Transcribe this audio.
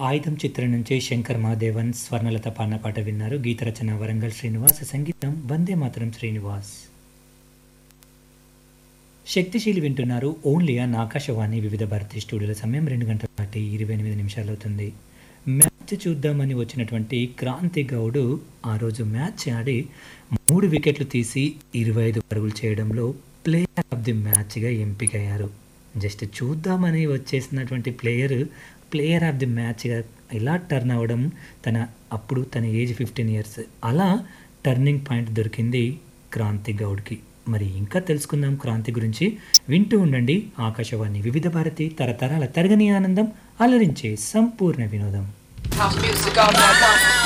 ఆయుధం చిత్రం నుంచి శంకర్ మహాదేవన్ స్వర్ణలత పాడిన పాట విన్నారు గీత రచన వరంగల్ శ్రీనివాస్ సంగీతం వందే మాతరం శ్రీనివాస్ శక్తిశీలి వింటున్నారు ఓన్లీ అన్ ఆకాశవాణి వివిధ భారతి స్టూడియోల సమయం రెండు గంటల పాటి ఇరవై ఎనిమిది నిమిషాలు అవుతుంది మ్యాచ్ చూద్దామని వచ్చినటువంటి క్రాంతి గౌడు ఆ రోజు మ్యాచ్ ఆడి మూడు వికెట్లు తీసి ఇరవై ఐదు పరుగులు చేయడంలో ప్లేయర్ ఆఫ్ ది మ్యాచ్గా ఎంపికయ్యారు జస్ట్ చూద్దామని వచ్చేసినటువంటి ప్లేయర్ ప్లేయర్ ఆఫ్ ది మ్యాచ్గా ఇలా టర్న్ అవ్వడం తన అప్పుడు తన ఏజ్ ఫిఫ్టీన్ ఇయర్స్ అలా టర్నింగ్ పాయింట్ దొరికింది క్రాంతి గౌడ్కి మరి ఇంకా తెలుసుకుందాం క్రాంతి గురించి వింటూ ఉండండి ఆకాశవాణి వివిధ భారతి తరతరాల తరగని ఆనందం అలరించే సంపూర్ణ వినోదం House music all night long.